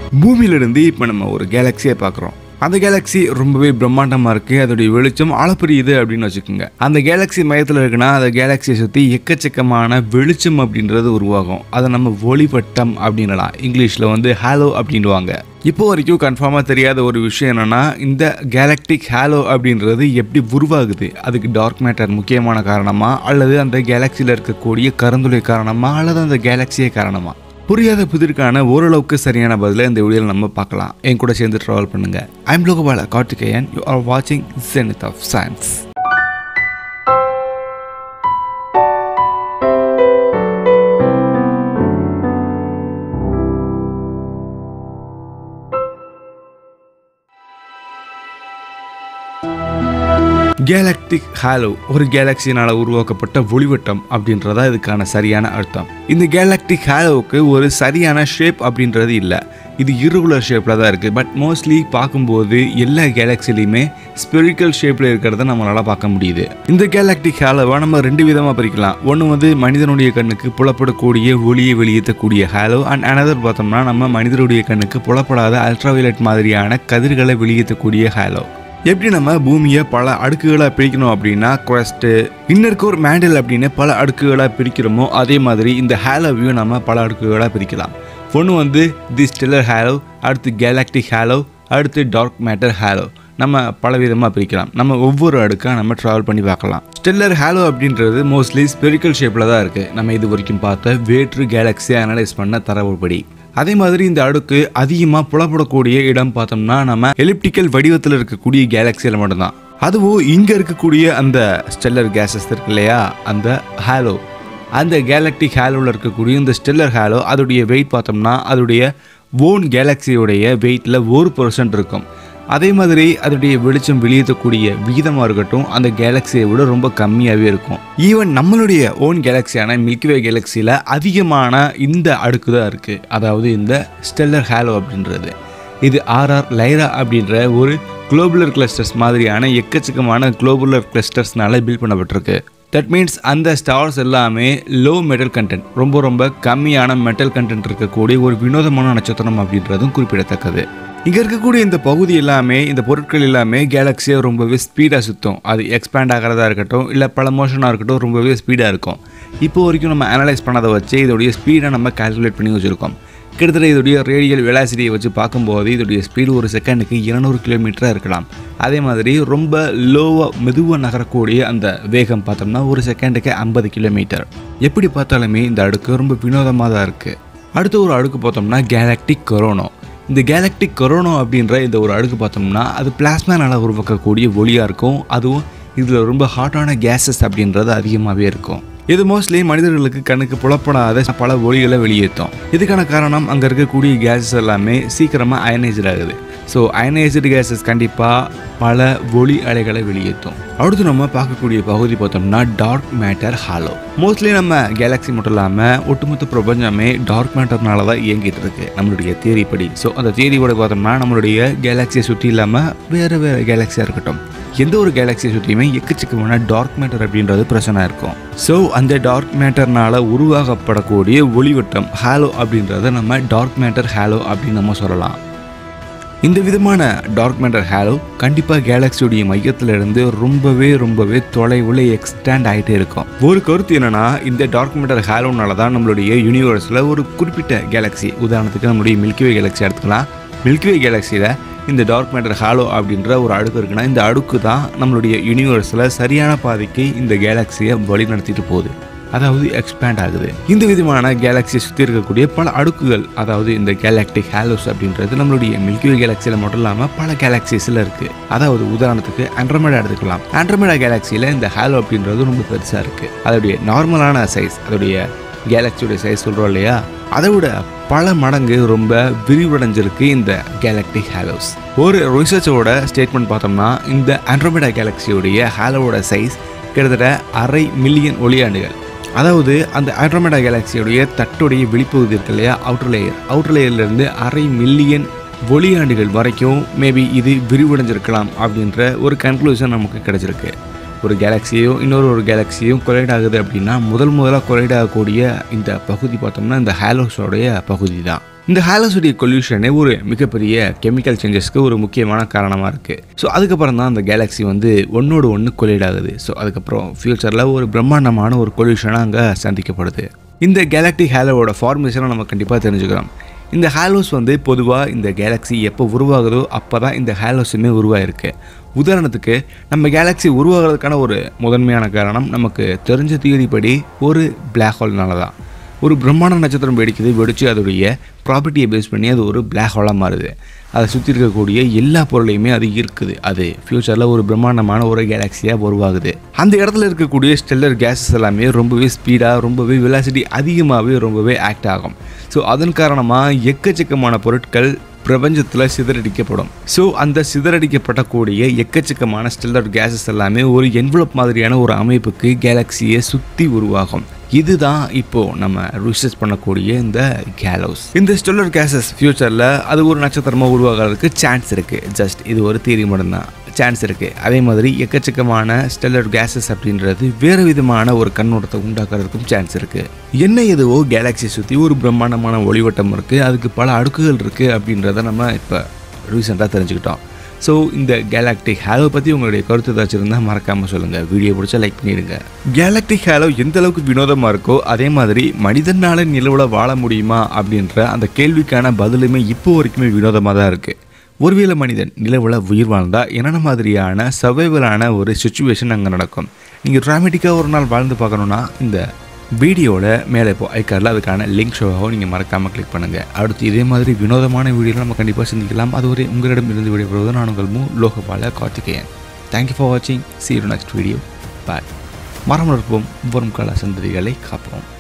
பூமியிலிருந்து இப்போ நம்ம ஒரு கேலக்சியை பார்க்குறோம் அந்த கேலக்ஸி ரொம்பவே பிரம்மாண்டமாக இருக்குது அதோடைய வெளிச்சம் அளப்பரியுது அப்படின்னு வச்சுக்கோங்க அந்த கேலக்ஸி மையத்தில் இருக்குன்னா அந்த கேலக்ஸியை சுற்றி எக்கச்சக்கமான வெளிச்சம் அப்படின்றது உருவாகும் அதை நம்ம ஒளிவட்டம் அப்படின்னலாம் இங்கிலீஷில் வந்து ஹாலோ அப்படின்வாங்க இப்போ வரைக்கும் கன்ஃபார்மாக தெரியாத ஒரு விஷயம் என்னன்னா இந்த கேலக்டிக் ஹாலோ அப்படின்றது எப்படி உருவாகுது அதுக்கு டார்க் மேட்டர் முக்கியமான காரணமா அல்லது அந்த கேலக்சியில் இருக்கக்கூடிய கருந்துளை காரணமா அல்லது அந்த கேலக்சியே காரணமா புரியாத புதிருக்கான ஓரளவுக்கு சரியான பதிலை இந்த வீடியோவில் நம்ம பார்க்கலாம் என் கூட சேர்ந்து ட்ராவல் பண்ணுங்க I'm Lokapala Karthikeyan you are வாட்சிங் Zenith of Science galactic halo ஒரு கேலக்சியினால் உருவாக்கப்பட்ட ஒளிவட்டம் அப்படின்றதா இதுக்கான சரியான அர்த்தம் இந்த கேலக்டிக் ஹாலோவுக்கு ஒரு சரியான ஷேப் அப்படின்றது இல்லை இது irregular ஷேப்பில் தான் இருக்குது பட் மோஸ்ட்லி பார்க்கும்போது எல்லா கேலக்சிலையுமே ஸ்பெரிக்கல் ஷேப்பில் இருக்கிறத நம்மளால் பார்க்க முடியுது இந்த கேலக்டிக் ஹாலோவை நம்ம ரெண்டு விதமாக பிரிக்கலாம் ஒன்று வந்து மனிதனுடைய கண்ணுக்கு புலப்படக்கூடிய ஒளியை வெளியேற்றக்கூடிய ஹாலோ அண்ட் அனதர் பார்த்தோம்னா நம்ம மனிதனுடைய கண்ணுக்கு புலப்படாத அல்ட்ராவைலட் மாதிரியான கதிர்களை வெளியேற்றக்கூடிய ஹாலோ எப்படி நம்ம பூமியை பல அடுக்குகளாக பிரிக்கணும் அப்படின்னா குவஸ்ட்டு இன்னர் கோர் மேண்டல் அப்படின்னு பல அடுக்குகளாக பிரிக்கிறோமோ அதே மாதிரி இந்த ஹேலோவையும் நம்ம பல அடுக்குகளாக பிரிக்கலாம் ஒன்று வந்து தி ஸ்டெல்லர் ஹேலோ அடுத்து கேலாக்டிக் ஹேலோ அடுத்து டார்க் மேட்டர் ஹேலோ நம்ம பல விதமாக பிரிக்கலாம் நம்ம ஒவ்வொரு அடுக்காக நம்ம ட்ராவல் பண்ணி பார்க்கலாம் ஸ்டெல்லர் ஹேலோ அப்படின்றது மோஸ்ட்லி ஸ்பெரிக்கல் ஷேப்பில் தான் இருக்குது நம்ம இது வரைக்கும் பார்த்த வேற்று கேலக்ஸியை அனலைஸ் பண்ண தரவுப்படி அதே மாதிரி இந்த அடுக்கு அதிகமாக புலப்படக்கூடிய இடம் பார்த்தோம்னா நம்ம எலிப்டிக்கல் வடிவத்தில் இருக்கக்கூடிய கேலக்சியில் மட்டும்தான் அதுவும் இங்கே இருக்கக்கூடிய அந்த ஸ்டெல்லர் கேஸஸ் இருக்கு இல்லையா அந்த ஹாலோ அந்த கேலக்டிக் ஹாலோவில் இருக்கக்கூடிய இந்த ஸ்டெல்லர் ஹாலோ அதோடைய வெயிட் பார்த்தோம்னா அதோடைய ஓன் கேலக்சியோடைய வெயிட்டில் ஒரு பர்சன்ட் இருக்கும் அதே மாதிரி அதோடைய வெளிச்சம் வெளியேற்றக்கூடிய விகிதமாக இருக்கட்டும் அந்த கேலக்சியை விட ரொம்ப கம்மியாகவே இருக்கும் ஈவன் நம்மளுடைய ஓன் கேலக்சியான மில்கிவே கேலக்சியில் அதிகமான இந்த அடுக்கு தான் இருக்குது அதாவது இந்த ஸ்டெல்லர் ஹேலோ அப்படின்றது இது ஆர்ஆர் லைரா அப்படின்ற ஒரு குளோபுலர் கிளஸ்டர்ஸ் மாதிரியான எக்கச்சக்கமான குளோபுலர் கிளஸ்டர்ஸ்னால பில்ட் பண்ணப்பட்டிருக்கு தட் மீன்ஸ் அந்த ஸ்டார்ஸ் எல்லாமே லோ மெட்டல் கண்டென்ட் ரொம்ப ரொம்ப கம்மியான மெட்டல் கண்டென்ட் இருக்கக்கூடிய ஒரு வினோதமான நட்சத்திரம் அப்படின்றதும் குறிப்பிடத்தக்கது இங்கே இருக்கக்கூடிய இந்த பகுதி எல்லாமே இந்த பொருட்கள் எல்லாமே கேலக்ஸியை ரொம்பவே ஸ்பீடாக சுற்றும் அது எக்ஸ்பேண்ட் ஆகிறதா இருக்கட்டும் இல்லை பல மோஷனாக இருக்கட்டும் ரொம்பவே ஸ்பீடாக இருக்கும் இப்போ வரைக்கும் நம்ம அனலைஸ் பண்ணதை வச்சு இதோடைய ஸ்பீடை நம்ம கால்குலேட் பண்ணி வச்சுருக்கோம் கிட்டத்தட்ட இதோடைய ரேடியல் வெலாசிட்டியை வச்சு பார்க்கும்போது இதோடைய ஸ்பீடு ஒரு செகண்டுக்கு இருநூறு கிலோமீட்டராக இருக்கலாம் அதே மாதிரி ரொம்ப லோவாக மெதுவாக நகரக்கூடிய அந்த வேகம் பார்த்தோம்னா ஒரு செகண்டுக்கு ஐம்பது கிலோமீட்டர் எப்படி பார்த்தாலுமே இந்த அடுக்கு ரொம்ப வினோதமாக தான் இருக்குது அடுத்த ஒரு அடுக்கு பார்த்தோம்னா கேலக்டிக் கொரோனோ இந்த கேலக்டிக் கொரோனோ அப்படின்ற இந்த ஒரு அடுக்கு பார்த்தோம்னா அது பிளாஸ்மானால் உருவாக்கக்கூடிய ஒளியாக இருக்கும் அதுவும் இதில் ரொம்ப ஹாட்டான கேஸஸ் அப்படின்றது அதிகமாகவே இருக்கும் இது மோஸ்ட்லி மனிதர்களுக்கு கண்ணுக்கு புலப்படாத பல ஒளிகளை வெளியேற்றும் இதுக்கான காரணம் அங்கே இருக்கக்கூடிய கேஸஸ் எல்லாமே சீக்கிரமாக அயனைஸ்ட் ஆகுது ஸோ அயனைஸ்டு கேஸஸ் கண்டிப்பாக பல ஒளி அலைகளை வெளியேற்றும் அடுத்து நம்ம பார்க்கக்கூடிய பகுதி பார்த்தோம்னா டார்க் மேட்டர் ஹாலோ மோஸ்ட்லி நம்ம கேலக்ஸி மட்டும் இல்லாமல் ஒட்டுமொத்த பிரபஞ்சமே டார்க் மேட்டர்னால தான் இயங்கிட்டு இருக்கு நம்மளுடைய தியரி படி ஸோ அந்த தியரியோட பார்த்தோம்னா நம்மளுடைய கேலக்ஸியை சுற்றி இல்லாமல் வேறு வேறு கேலக்ஸியாக இருக்கட்டும் எந்த ஒரு கேலக்ஸியை சுற்றியுமே எக்கச்சக்கமான டார்க் மேட்டர் அப்படின்றது பிரச்சனை இருக்கும் ஸோ அந்த டார்க் மேட்டர்னால உருவாக்கப்படக்கூடிய ஒளிவட்டம் ஹாலோ அப்படின்றத நம்ம டார்க் மேட்டர் ஹாலோ அப்படின்னு நம்ம சொல்லலாம் இந்த விதமான டார்க் மேட்டர் ஹேலோ கண்டிப்பாக கேலக்ஸியோடைய மையத்தில் இருந்து ரொம்பவே ரொம்பவே தொலைவில் எக்ஸ்டேண்ட் ஆகிட்டே இருக்கும் ஒரு கருத்து என்னன்னா இந்த டார்க் மேட்டர் ஹேலோனால தான் நம்மளுடைய யூனிவர்ஸில் ஒரு குறிப்பிட்ட கேலக்ஸி உதாரணத்துக்கு நம்மளுடைய மில்கிவே கேலக்ஸி எடுத்துக்கலாம் மில்கிவே கேலக்ஸியில் இந்த டார்க் மேட்டர் ஹாலோ அப்படின்ற ஒரு அடுக்கு இருக்குன்னா இந்த அடுக்கு தான் நம்மளுடைய யூனிவர்ஸில் சரியான பாதைக்கு இந்த கேலக்ஸியை வழி நடத்திட்டு போகுது அதாவது எக்ஸ்பேண்ட் ஆகுது இந்த விதமான கேலக்சியை சுற்றி இருக்கக்கூடிய பல அடுக்குகள் அதாவது இந்த கேலாக்டிக் ஹேலோஸ் அப்படின்றது நம்மளுடைய மில்கிவே கேலக்சியில் மட்டும் இல்லாமல் பல கேலக்சிஸில் இருக்குது அதாவது உதாரணத்துக்கு ஆண்ட்ரமேடா எடுத்துக்கலாம் ஆண்ட்ரமேடா கேலக்சியில் இந்த ஹேலோ அப்படின்றது ரொம்ப பெருசாக இருக்குது அதோடைய நார்மலான சைஸ் அதோடைய கேலக்சியோடைய சைஸ் சொல்கிறோம் இல்லையா அதை விட பல மடங்கு ரொம்ப விரிவடைஞ்சிருக்கு இந்த கேலக்டிக் ஹேலோஸ் ஒரு ரிசர்ச்சோட ஸ்டேட்மெண்ட் பார்த்தோம்னா இந்த ஆண்ட்ரோமேடா கேலக்சியோடைய ஹேலோவோட சைஸ் கிட்டத்தட்ட அரை மில்லியன் ஒளியாண்டுகள் அதாவது அந்த ஆண்ட்ரோமேடா கேலக்சியோடைய தட்டுடைய வெளிப்பகுதி இருக்கு இல்லையா அவுட்டர் லேயர் அவுட்டர் லேயர்லேருந்து அரை மில்லியன் ஒளியாண்டுகள் வரைக்கும் மேபி இது விரிவடைஞ்சிருக்கலாம் அப்படின்ற ஒரு கன்க்ளூஷன் நமக்கு கிடைச்சிருக்கு ஒரு கேலக்சியோ இன்னொரு ஒரு கேலக்சியும் கொலைட் ஆகுது அப்படின்னா முதல் முதலாக கொலைட் ஆகக்கூடிய இந்த பகுதி பார்த்தோம்னா இந்த ஹேலோஸோடைய பகுதி தான் இந்த ஹாலோஸுடைய கொல்யூஷனே ஒரு மிகப்பெரிய கெமிக்கல் சேஞ்சஸ்க்கு ஒரு முக்கியமான காரணமாக இருக்குது ஸோ அதுக்கப்புறம் தான் அந்த கேலக்ஸி வந்து ஒன்றோடு ஒன்று கொலிட் ஆகுது ஸோ அதுக்கப்புறம் ஃப்யூச்சரில் ஒரு பிரம்மாண்டமான ஒரு கொல்யூஷனாக அங்கே சந்திக்கப்படுது இந்த கேலக்டிக் ஹேலோவோட ஃபார்மேஷனை நம்ம கண்டிப்பாக தெரிஞ்சுக்கிறோம் இந்த ஹேலோஸ் வந்து பொதுவாக இந்த கேலக்ஸி எப்போ உருவாகுதோ அப்போ தான் இந்த ஹேலோஸுமே உருவாயிருக்கு உதாரணத்துக்கு நம்ம கேலக்ஸி உருவாகிறதுக்கான ஒரு முதன்மையான காரணம் நமக்கு தெரிஞ்ச தியரி படி ஒரு பிளாக் ஹோல்னால தான் ஒரு பிரம்மாண்ட நட்சத்திரம் வெடிக்குது வெடித்து அதோடைய ப்ராப்பர்ட்டியை பேஸ் பண்ணி அது ஒரு பிளாக் ஹோலாக மாறுது அதை சுற்றி இருக்கக்கூடிய எல்லா பொருளையுமே அது இருக்குது அது ஃப்யூச்சரில் ஒரு பிரம்மாண்டமான ஒரு கேலக்ஸியாக உருவாகுது அந்த இடத்துல இருக்கக்கூடிய ஸ்டெல்லர் கேஸஸ் எல்லாமே ரொம்பவே ஸ்பீடாக ரொம்பவே வெலாசிட்டி அதிகமாகவே ரொம்பவே ஆக்ட் ஆகும் ஸோ அதன் காரணமாக எக்கச்சக்கமான பொருட்கள் பிரபஞ்சத்தில் சிதறடிக்கப்படும் ஸோ அந்த சிதறடிக்கப்படக்கூடிய எக்கச்சக்கமான ஸ்டெல்லர் கேஸஸ் எல்லாமே ஒரு என்வலப் மாதிரியான ஒரு அமைப்புக்கு கேலக்சியை சுற்றி உருவாகும் இதுதான் இப்போ நம்ம ரிசர்ச் பண்ணக்கூடிய இந்த கேலோஸ் இந்த ஸ்டெல்லர் கேசஸ் ஃபியூச்சரில் அது ஒரு நட்சத்திரமாக உருவாகிறதுக்கு சான்ஸ் இருக்குது ஜஸ்ட் இது ஒரு தீரி மட்டும்தான் சான்ஸ் இருக்குது அதே மாதிரி எக்கச்சக்கமான ஸ்டெல்லர் கேசஸ் அப்படின்றது வேறு விதமான ஒரு கண்ணோட்டத்தை உண்டாக்குறதுக்கும் சான்ஸ் இருக்குது என்ன எதுவோ கேலக்ஸியை சுற்றி ஒரு பிரம்மாண்டமான ஒளிவட்டம் இருக்குது அதுக்கு பல அடுக்குகள் இருக்குது அப்படின்றத நம்ம இப்போ ரீசெண்டாக தெரிஞ்சுக்கிட்டோம் ஸோ இந்த கேலாக்டிக் ஹேலோ பற்றி உங்களுடைய கருத்து ஏதாச்சும் இருந்தால் மறக்காமல் சொல்லுங்கள் வீடியோ பிடிச்சா லைக் பண்ணிடுங்க கேலாக்டிக் ஹேலோ எந்த அளவுக்கு வினோதமாக இருக்கோ அதே மாதிரி மனிதனால் நிலவில் வாழ முடியுமா அப்படின்ற அந்த கேள்விக்கான பதிலுமே இப்போ வரைக்குமே வினோதமாக தான் இருக்குது ஒருவேளை மனிதன் நிலவில் உயிர் வாழ்ந்தால் என்னென்ன மாதிரியான சர்வைவலான ஒரு சுச்சுவேஷன் அங்கே நடக்கும் நீங்கள் ட்ராமேட்டிக்காக ஒரு நாள் வாழ்ந்து பார்க்கணுன்னா இந்த வீடியோட மேலே இப்போ ஐக்காரில் அதுக்கான லிங்க் ஷோவாகவும் நீங்கள் மறக்காமல் கிளிக் பண்ணுங்கள் அடுத்து இதே மாதிரி வினோதமான வீடியோவில் நம்ம கண்டிப்பாக சிந்திக்கலாம் அதுவரை உங்களிடம் இருந்து விடைபெறுவது நான் உங்கள் மு லோகபால கார்த்திகேயன் தேங்க்யூ ஃபார் வாட்சிங் see you next video bye மரம் வளர்ப்போம் வரும் கால சந்ததிகளை காப்போம்